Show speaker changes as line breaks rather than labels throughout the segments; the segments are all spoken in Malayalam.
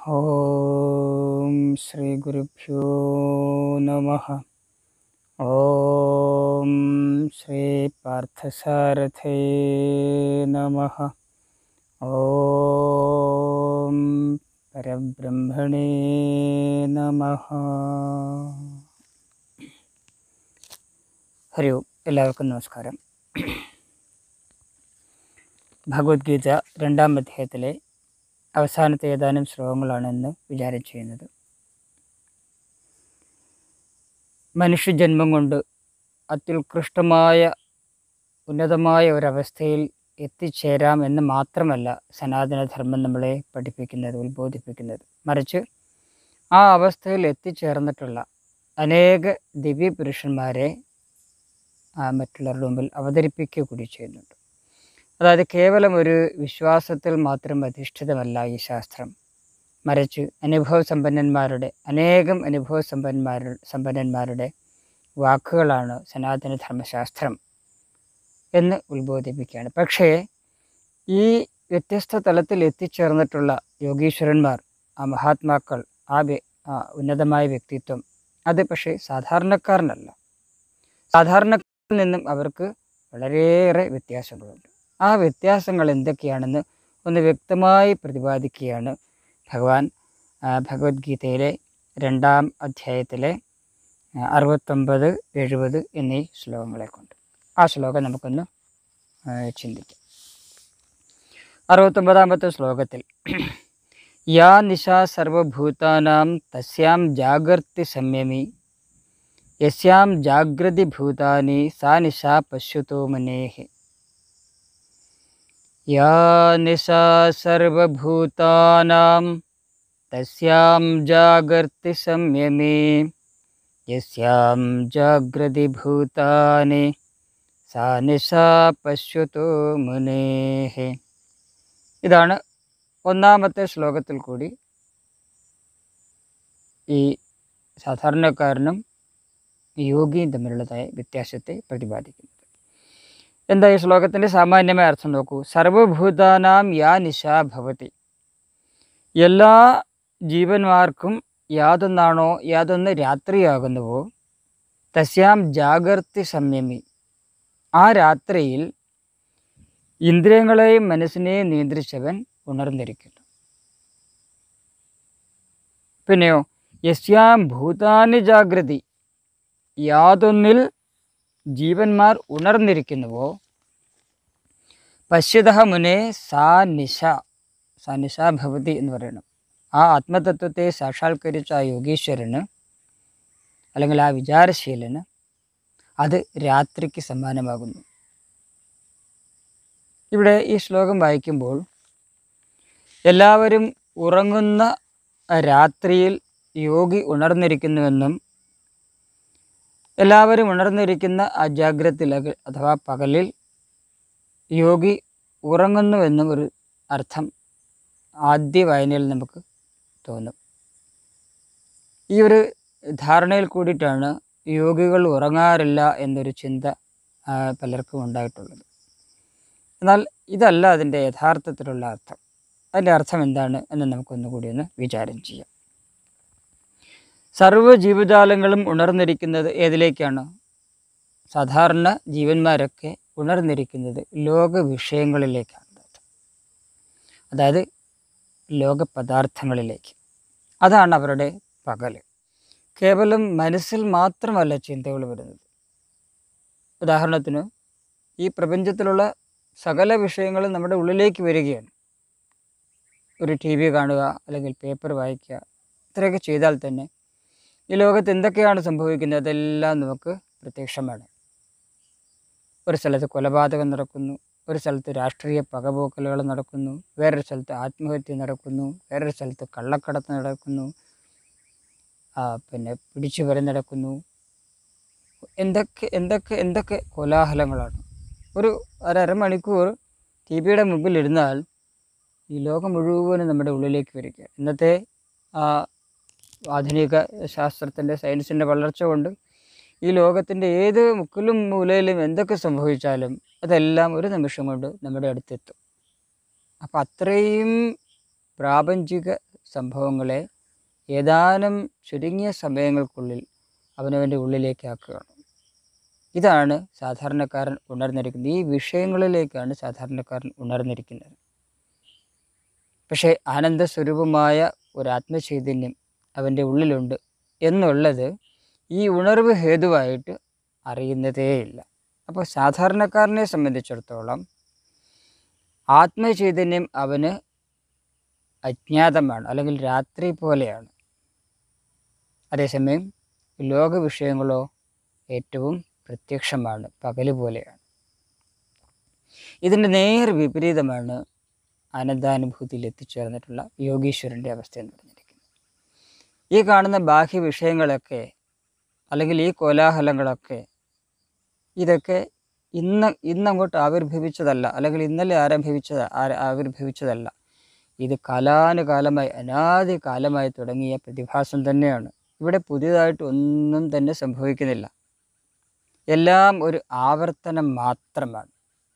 ॐ श्रीगुरुभ्यो नमः ॐ श्रीपार्थसारथे नमः ॐ परब्रह्मणे नमः ഹരി ഓം എല്ലാവർക്കും നമസ്കാരം ഭഗവത്ഗീത രണ്ടാം അധ്യായത്തിലെ അവസാനത്തെ ഏതാനും ശ്ലോകങ്ങളാണ് ഇന്ന് വിചാരം ചെയ്യുന്നത് മനുഷ്യജന്മം കൊണ്ട് അത്യുത്കൃഷ്ടമായ ഉന്നതമായ ഒരവസ്ഥയിൽ എത്തിച്ചേരാം എന്ന് മാത്രമല്ല സനാതനധർമ്മം നമ്മളെ പഠിപ്പിക്കുന്നത് ഉത്ബോധിപ്പിക്കുന്നത് മറിച്ച് ആ അവസ്ഥയിൽ എത്തിച്ചേർന്നിട്ടുള്ള അനേക ദിവ്യപുരുഷന്മാരെ ആ മറ്റുള്ളവരുടെ മുമ്പിൽ അവതരിപ്പിക്കുക കൂടി ചെയ്യുന്നുണ്ട് അതായത് കേവലം ഒരു വിശ്വാസത്തിൽ മാത്രം അധിഷ്ഠിതമല്ല ഈ ശാസ്ത്രം മറിച്ച് അനുഭവ സമ്പന്നന്മാരുടെ അനേകം അനുഭവ സമ്പന്നന്മാരുടെ സമ്പന്നന്മാരുടെ വാക്കുകളാണ് സനാതന ധർമ്മശാസ്ത്രം എന്ന് ഉത്ബോധിപ്പിക്കുകയാണ് പക്ഷേ ഈ വ്യത്യസ്ത തലത്തിൽ എത്തിച്ചേർന്നിട്ടുള്ള യോഗീശ്വരന്മാർ ആ മഹാത്മാക്കൾ ആ വ്യ- ആ ഉന്നതമായ വ്യക്തിത്വം അത് പക്ഷേ സാധാരണക്കാരനല്ല സാധാരണക്കാരിൽ നിന്നും അവർക്ക് വളരെയേറെ വ്യത്യാസങ്ങളുണ്ട് ആ വ്യത്യാസങ്ങൾ എന്തൊക്കെയാണെന്ന് ഒന്ന് വ്യക്തമായി പ്രതിപാദിക്കുകയാണ് ഭഗവാൻ ആ, ഭഗവത്ഗീതയിലെ രണ്ടാം അധ്യായത്തിലെ ആ, അറുപത്തൊമ്പത് എഴുപത് എന്നീ ശ്ലോകങ്ങളെ കൊണ്ട് ആ ശ്ലോകം നമുക്കൊന്ന് ആ, ചിന്തിക്കാം അറുപത്തൊമ്പതാമത്തെ ശ്ലോകത്തിൽ യാ നിശാ സർവഭൂതാനാം തസ്യാം ജാഗർത്തി സംയമി യസ്യാം ജാഗ്രതി ഭൂതാനി സാ നിശാ പശ്യതോ മനേഹി യാ നിശാ സർവഭൂതാനാം തസ്യാം ജാഗർത്തി സംയമി യസ്യാം ജാഗ്രതി ഭൂതാനി സാ നിശാ പശ്യതോ മുനേഹി ഇതാണ് ഒന്നാമത്തെ ശ്ലോകത്തിൽ കൂടി ഈ സാധാരണക്കാരനും യോഗിയും തമ്മിലുള്ളതായ വ്യത്യാസത്തെ പ്രതിപാദിക്കുന്നത് എന്താ ഈ ശ്ലോകത്തിൻ്റെ സാമാന്യമായ അർത്ഥം നോക്കൂ സർവഭൂതാനാം യാ നിശാ ഭവതി എല്ലാ ജീവന്മാർക്കും യാതൊന്നാണോ യാതൊന്ന് രാത്രിയാകുന്നുവോ തസ്യാം ജാഗർത്തി സംയമി ആ രാത്രിയിൽ ഇന്ദ്രിയങ്ങളെയും മനസ്സിനെയും നിയന്ത്രിച്ചവൻ ഉണർന്നിരിക്കുന്നു പിന്നെയോ യസ്യാം ഭൂതാനി ജാഗ്രതി യാതൊന്നിൽ ജീവന്മാർ ഉണർന്നിരിക്കുന്നുവോ പശ്യത മുനെ സാ നിശ സാ നിശ ഭവതി എന്ന് പറയണം ആ ആത്മതത്വത്തെ സാക്ഷാത്കരിച്ച ആ യോഗീശ്വരന് അല്ലെങ്കിൽ ആ വിചാരശീലന് അത് രാത്രിക്ക് സമാനമാകുന്നു ഇവിടെ ഈ ശ്ലോകം വായിക്കുമ്പോൾ എല്ലാവരും ഉറങ്ങുന്ന രാത്രിയിൽ യോഗി ഉണർന്നിരിക്കുന്നുവെന്നും എല്ലാവരും ഉണർന്നിരിക്കുന്ന അജാഗ്രത്തിൽ അഥവാ പകലിൽ യോഗി ഉറങ്ങുന്നുവെന്നും ഒരു അർത്ഥം ആദ്യ വായനയിൽ നമുക്ക് തോന്നും ഈ ഒരു ധാരണയിൽ കൂടിയിട്ടാണ് യോഗികൾ ഉറങ്ങാറില്ല എന്നൊരു ചിന്ത ആ, പലർക്കും ഉണ്ടായിട്ടുള്ളത് എന്നാൽ ഇതല്ല അതിൻ്റെ യഥാർത്ഥത്തിലുള്ള അർത്ഥം അതിൻ്റെ അർത്ഥം എന്താണ് എന്ന് നമുക്കൊന്നുകൂടി ഒന്ന് വിചാരം ചെയ്യാം സർവ്വ ജീവജാലങ്ങളും ഉണർന്നിരിക്കുന്നത് ഏതിലേക്കാണ് സാധാരണ ജീവന്മാരൊക്കെ ഉണർന്നിരിക്കുന്നത് ലോക വിഷയങ്ങളിലേക്കാണ് അതായത് ലോക പദാർത്ഥങ്ങളിലേക്ക് അതാണ് അവരുടെ പകൽ കേവലം മനസ്സിൽ മാത്രമല്ല ചിന്തകൾ വരുന്നത് ഉദാഹരണത്തിന് ഈ പ്രപഞ്ചത്തിലുള്ള സകല വിഷയങ്ങളും നമ്മുടെ ഉള്ളിലേക്ക് വരികയാണ് ഒരു ടി വി കാണുക അല്ലെങ്കിൽ പേപ്പർ വായിക്കുക ഇത്രയൊക്കെ ചെയ്താൽ തന്നെ ഈ ലോകത്ത് എന്തൊക്കെയാണ് സംഭവിക്കുന്നത് അതെല്ലാം നമുക്ക് പ്രത്യക്ഷമാണ് ഒരു സ്ഥലത്ത് കൊലപാതകം നടക്കുന്നു ഒരു സ്ഥലത്ത് രാഷ്ട്രീയ പകപോക്കലുകൾ നടക്കുന്നു വേറൊരു സ്ഥലത്ത് ആത്മഹത്യ നടക്കുന്നു വേറൊരു സ്ഥലത്ത് കള്ളക്കടത്ത് നടക്കുന്നു ആ, പിന്നെ പിടിച്ചുപറി നടക്കുന്നു എന്തൊക്കെ എന്തൊക്കെ എന്തൊക്കെ കോലാഹലങ്ങളാണ് ഒരു ഒരമണിക്കൂർ ടി വിയുടെ മുമ്പിൽ ഇരുന്നാൽ ഈ ലോകം മുഴുവനും നമ്മുടെ ഉള്ളിലേക്ക് വരിക ഇന്നത്തെ ആ ആധുനിക ശാസ്ത്രത്തിൻ്റെ സയൻസിൻ്റെ വളർച്ച കൊണ്ട് ഈ ലോകത്തിൻ്റെ ഏത് മുക്കിലും മൂലയിലും എന്തൊക്കെ സംഭവിച്ചാലും അതെല്ലാം ഒരു നിമിഷം കൊണ്ട് നമ്മുടെ അടുത്തെത്തും അപ്പം അത്രയും പ്രാപഞ്ചിക സംഭവങ്ങളെ ഏതാനും ചുരുങ്ങിയ സമയങ്ങൾക്കുള്ളിൽ അവനവൻ്റെ ഉള്ളിലേക്ക് ആക്കുകയാണ് ഇതാണ് സാധാരണക്കാരൻ ഉണർന്നിരിക്കുന്നത് ഈ വിഷയങ്ങളിലേക്കാണ് സാധാരണക്കാരൻ ഉണർന്നിരിക്കുന്നത് പക്ഷേ ആനന്ദസ്വരൂപമായ ഒരു ആത്മചൈതന്യം അവൻ്റെ ഉള്ളിലുണ്ട് എന്നുള്ളത് ഈ ഉണർവ് ഹേതുവായിട്ട് അറിയുന്നതേയില്ല അപ്പോൾ സാധാരണക്കാരനെ സംബന്ധിച്ചിടത്തോളം ആത്മചൈതന്യം അവന് അജ്ഞാതമാണ് അല്ലെങ്കിൽ രാത്രി പോലെയാണ് അതേസമയം ലോക വിഷയങ്ങളോ ഏറ്റവും പ്രത്യക്ഷമാണ് പകല് പോലെയാണ് ഇതിൻ്റെ നേർ വിപരീതമാണ് ആനന്ദാനുഭൂതിയിൽ എത്തിച്ചേർന്നിട്ടുള്ള യോഗീശ്വരൻ്റെ അവസ്ഥ എന്ന് പറഞ്ഞിരിക്കുന്നത് ഈ കാണുന്ന ബാഹ്യ വിഷയങ്ങളൊക്കെ അല്ലെങ്കിൽ ഈ കോലാഹലങ്ങളൊക്കെ ഇതൊക്കെ ഇന്ന് ഇന്നങ്ങോട്ട് ആവിർഭവിച്ചതല്ല അല്ലെങ്കിൽ ഇന്നലെ ആരംഭിച്ചത് ആര- ആവിർഭവിച്ചതല്ല ഇത് കാലാനുകാലമായി അനാദി കാലമായി തുടങ്ങിയ പ്രതിഭാസം തന്നെയാണ് ഇവിടെ പുതിയതായിട്ട് ഒന്നും തന്നെ സംഭവിക്കുന്നില്ല എല്ലാം ഒരു ആവർത്തനം മാത്രമാണ്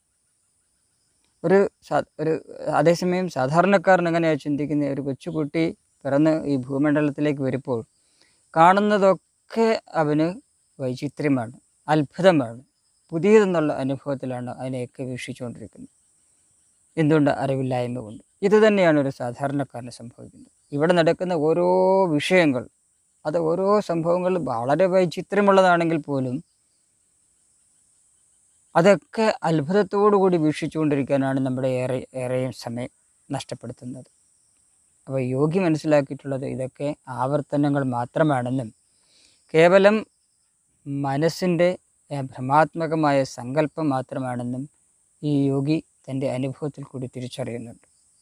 ഒരു സാ- ഒരു അതേസമയം സാധാരണക്കാരൻ എങ്ങനെയാണ് ചിന്തിക്കുന്നത് ഒരു കൊച്ചുകുട്ടി പിറന്ന് ഈ ഭൂമണ്ഡലത്തിലേക്ക് വരുമ്പോൾ കാണുന്നതൊക്കെ അവന് വൈചിത്ര്യമാണ് അത്ഭുതമാണ് പുതിയതെന്നുള്ള അനുഭവത്തിലാണ് അതിനെയൊക്കെ വീക്ഷിച്ചുകൊണ്ടിരിക്കുന്നത് എന്തുകൊണ്ട് അറിവില്ലായ്മ കൊണ്ട് ഇത് തന്നെയാണ് ഒരു സാധാരണക്കാരന് സംഭവിക്കുന്നത് ഇവിടെ നടക്കുന്ന ഓരോ വിഷയങ്ങൾ അത് ഓരോ സംഭവങ്ങൾ വളരെ വൈചിത്ര്യമുള്ളതാണെങ്കിൽ പോലും അതൊക്കെ അത്ഭുതത്തോടു കൂടി വീക്ഷിച്ചുകൊണ്ടിരിക്കാനാണ് നമ്മുടെ ഏറെ ഏറെയും സമയം നഷ്ടപ്പെടുത്തുന്നത് അപ്പോൾ യോഗി മനസ്സിലാക്കിയിട്ടുള്ളത് ഇതൊക്കെ ആവർത്തനങ്ങൾ മാത്രമാണെന്നും കേവലം മനസ്സിൻ്റെ ഏഹ്, ഭ്രമാത്മകമായ സങ്കല്പം മാത്രമാണെന്നും ഈ യോഗി തൻ്റെ അനുഭവത്തിൽ കൂടി തിരിച്ചറിയുന്നുണ്ട്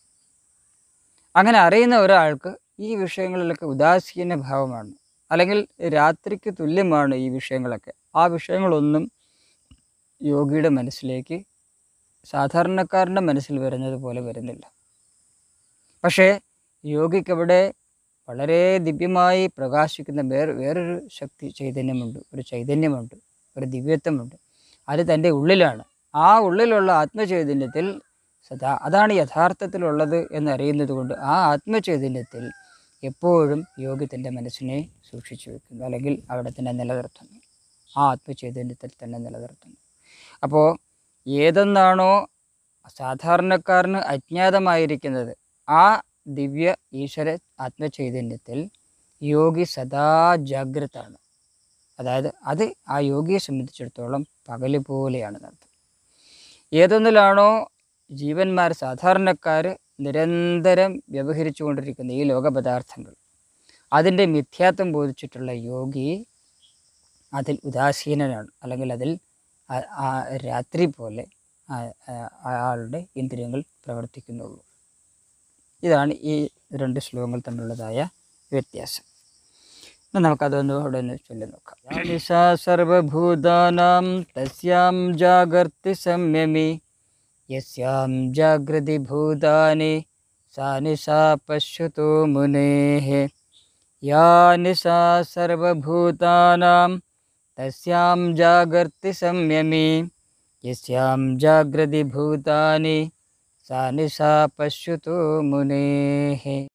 അങ്ങനെ അറിയുന്ന ഒരാൾക്ക് ഈ വിഷയങ്ങളിലൊക്കെ ഉദാസീന ഭാവമാണ് അല്ലെങ്കിൽ രാത്രിക്ക് തുല്യമാണ് ഈ വിഷയങ്ങളൊക്കെ ആ വിഷയങ്ങളൊന്നും യോഗിയുടെ മനസ്സിലേക്ക് സാധാരണക്കാരൻ്റെ മനസ്സിൽ വരുന്നത് പോലെ വരുന്നില്ല പക്ഷേ യോഗിക്കവിടെ വളരെ ദിവ്യമായി പ്രകാശിക്കുന്ന വേറെ വേറൊരു ശക്തി ചൈതന്യമുണ്ട് ഒരു ചൈതന്യമുണ്ട് ഒരു ദിവ്യത്വമുണ്ട് അത് തൻ്റെ ഉള്ളിലാണ് ആ ഉള്ളിലുള്ള ആത്മചൈതന്യത്തിൽ സദാ അതാണ് യഥാർത്ഥത്തിലുള്ളത് എന്നറിയുന്നത് കൊണ്ട് ആ ആത്മചൈതന്യത്തിൽ എപ്പോഴും യോഗി തൻ്റെ മനസ്സിനെ സൂക്ഷിച്ചു വെക്കുന്നു അല്ലെങ്കിൽ അവിടെ തന്നെ നിലനിർത്തുന്നു ആ ആത്മചൈതന്യത്തിൽ തന്നെ നിലനിർത്തുന്നു അപ്പോൾ ഏതെന്നാണോ സാധാരണക്കാരന് അജ്ഞാതമായിരിക്കുന്നത് ആ ദിവ്യ ഈശ്വര ആത്മചൈതന്യത്തിൽ യോഗി സദാ ജാഗ്രതാണ് അതായത് അത് ആ യോഗിയെ സംബന്ധിച്ചിടത്തോളം പകല് പോലെയാണ് നടത്തുന്നത് ഏതൊന്നിലാണോ ജീവന്മാർ സാധാരണക്കാർ നിരന്തരം വ്യവഹരിച്ചു കൊണ്ടിരിക്കുന്ന ഈ ലോകപദാർത്ഥങ്ങൾ അതിൻ്റെ മിഥ്യാത്വം ബോധിച്ചിട്ടുള്ള യോഗി അതിൽ ഉദാസീനനാണ് അല്ലെങ്കിൽ അതിൽ ആ- ആ രാത്രി പോലെ ആ- ആ- അയാളുടെ ഇന്ദ്രിയങ്ങൾ പ്രവർത്തിക്കുന്നുള്ളൂ ഇതാണ് ഈ രണ്ട് ശ്ലോകങ്ങൾ തമ്മിലുള്ളതായ വ്യത്യാസം ഇനി നമുക്കതൊന്ന് അവിടെ ഒന്ന് ചൊല്ലി നോക്കാം യാ നിശാ സർവഭൂതാനാം തസ്യാം ജാഗർത്തി സംയമി യസ്യാം ജാഗ്രതി ഭൂതാനി സാ നിശാ പശ്യതോ മുനേः യാ നിശാ സർവഭൂതാനാം തസ്യാം ജാഗർത്തി സംയമി യസ്യാം ജാഗ്രതി ഭൂതാനി सा निशा पश्यतु मुनेः